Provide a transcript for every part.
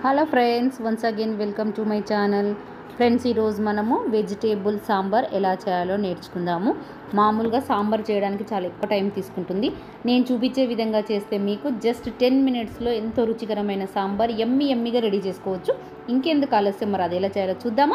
hello friends once again welcome to my channel friends ఈరోజు మనము vegetable sambar ఎలా చేయాలో నేర్చుకుందాము మామూలుగా సాంబార్ చేయడానికి చాలా ఎక్కువ టైం తీసుకుంటుంది నేను చూపించే విధంగా చేస్తే మీకు జస్ట్ టెన్ మినిట్స్లో ఎంతో రుచికరమైన సాంబార్ ఎమ్మి ఎమ్మిగా రెడీ చేసుకోవచ్చు ఇంకెందుకు ఆలస్యం మరి అది ఎలా చేయాలో చూద్దామా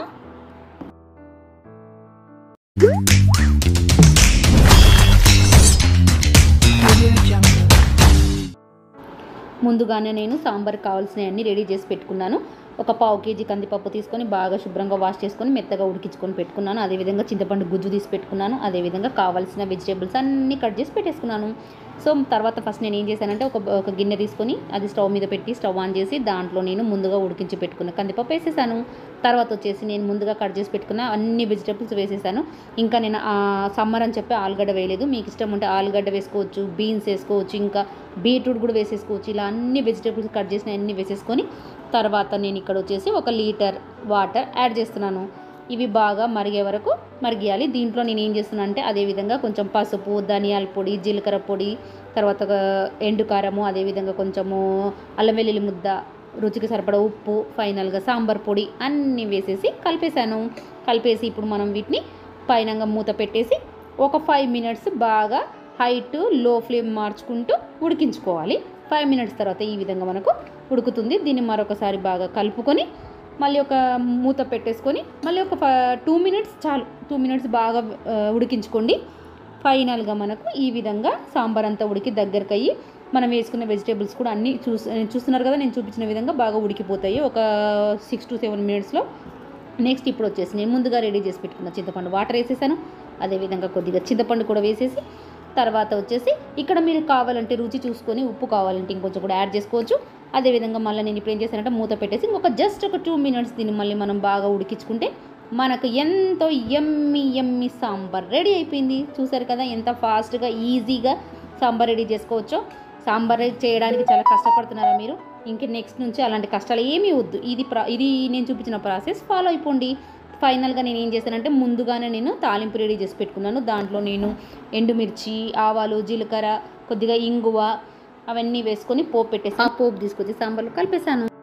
ముందుగానే నేను సాంబార్ కావాల్సినవన్నీ రెడీ చేసి పెట్టుకున్నాను ఒక పావు కేజీ కందిపప్పు తీసుకొని బాగా శుభ్రంగా వాష్ చేసుకొని మెత్తగా ఉడికించుకొని పెట్టుకున్నాను అదేవిధంగా చింతపండు గుజ్జు తీసి పెట్టుకున్నాను అదేవిధంగా కావాల్సిన వెజిటేబుల్స్ అన్నీ కట్ చేసి పెట్టేసుకున్నాను సో తర్వాత ఫస్ట్ నేను ఏం చేశానంటే ఒక ఒక గిన్నె తీసుకొని అది స్టవ్ మీద పెట్టి స్టవ్ ఆన్ చేసి దాంట్లో నేను ముందుగా ఉడికించి పెట్టుకున్న కందిపప్పు వేసేసాను తర్వాత వచ్చేసి నేను ముందుగా కట్ చేసి పెట్టుకున్న అన్ని వెజిటేబుల్స్ వేసేసాను ఇంకా నేను సమ్మర్ అని చెప్పి ఆలుగడ్డ వేయలేదు మీకు ఇష్టం ఉంటే ఆలుగడ్డ వేసుకోవచ్చు బీన్స్ వేసుకోవచ్చు ఇంకా బీట్రూట్ కూడా వేసేసుకోవచ్చు ఇలా అన్ని వెజిటేబుల్స్ కట్ చేసిన అన్ని వేసేసుకొని తర్వాత నేను ఇక్కడ వచ్చేసి ఒక లీటర్ వాటర్ యాడ్ చేస్తున్నాను ఇవి బాగా మరిగే వరకు మరిగియాలి దీంట్లో నేను ఏం చేస్తున్నాను అంటే అదేవిధంగా కొంచెం పసుపు ధనియాల పొడి జీలకర్ర పొడి తర్వాత ఎండు కారము అదేవిధంగా కొంచెము అల్లం వెల్లుల్లి ముద్ద రుచికి సరిపడా ఉప్పు ఫైనల్గా సాంబార్ పొడి అన్నీ వేసేసి కలిపేశాను కలిపేసి ఇప్పుడు మనం వీటిని పైనంగా మూత పెట్టేసి ఒక ఫైవ్ మినిట్స్ బాగా హై టు లో ఫ్లేమ్ మార్చుకుంటూ ఉడికించుకోవాలి ఫైవ్ మినిట్స్ తర్వాత ఈ విధంగా మనకు ఉడుకుతుంది దీన్ని మరొకసారి బాగా కలుపుకొని మళ్ళీ ఒక మూత పెట్టేసుకొని మళ్ళీ ఒక టూ మినిట్స్ చాలు టూ మినిట్స్ బాగా ఉడికించుకోండి ఫైనల్గా మనకు ఈ విధంగా సాంబార్ అంతా ఉడికి దగ్గరకు అయ్యి మనం వేసుకున్న వెజిటేబుల్స్ కూడా అన్నీ చూస్ చూస్తున్నారు కదా నేను చూపించిన విధంగా బాగా ఉడికిపోతాయి ఒక సిక్స్ టు సెవెన్ మినిట్స్లో నెక్స్ట్ ఇప్పుడు వచ్చేసి నేను ముందుగా రెడీ చేసి పెట్టుకున్న చింతపండు వాటర్ వేసేసాను అదేవిధంగా కొద్దిగా చింతపండు కూడా వేసేసి తర్వాత వచ్చేసి ఇక్కడ మీరు కావాలంటే రుచి చూసుకొని ఉప్పు కావాలంటే ఇంకొంచెం కూడా యాడ్ చేసుకోవచ్చు అదేవిధంగా మళ్ళీ నేను ఇప్పుడు ఏం చేశానంటే మూత పెట్టేసి ఇంకొక జస్ట్ ఒక టూ మినిట్స్ దీన్ని మళ్ళీ మనం బాగా ఉడికించుకుంటే మనకు ఎంతో ఎమ్మి ఎమ్మి సాంబార్ రెడీ అయిపోయింది చూసారు కదా ఎంత ఫాస్ట్గా ఈజీగా సాంబార్ రెడీ చేసుకోవచ్చో సాంబార్ చేయడానికి చాలా కష్టపడుతున్నారా మీరు ఇంక నెక్స్ట్ నుంచి అలాంటి కష్టాలు ఏమీ వద్దు ఇది ప్రా ఇది నేను చూపించిన ప్రాసెస్ ఫాలో అయిపోండి ఫైనల్గా నేను ఏం చేశానంటే ముందుగానే నేను తాలింపు రెడీ చేసి పెట్టుకున్నాను దాంట్లో నేను ఎండుమిర్చి ఆవాలు జీలకర్ర కొద్దిగా ఇంగువ అవన్నీ వేసుకొని పోపు పెట్టేసి ఆ పోపు తీసుకొచ్చి సాంబార్లో కలిపేశాను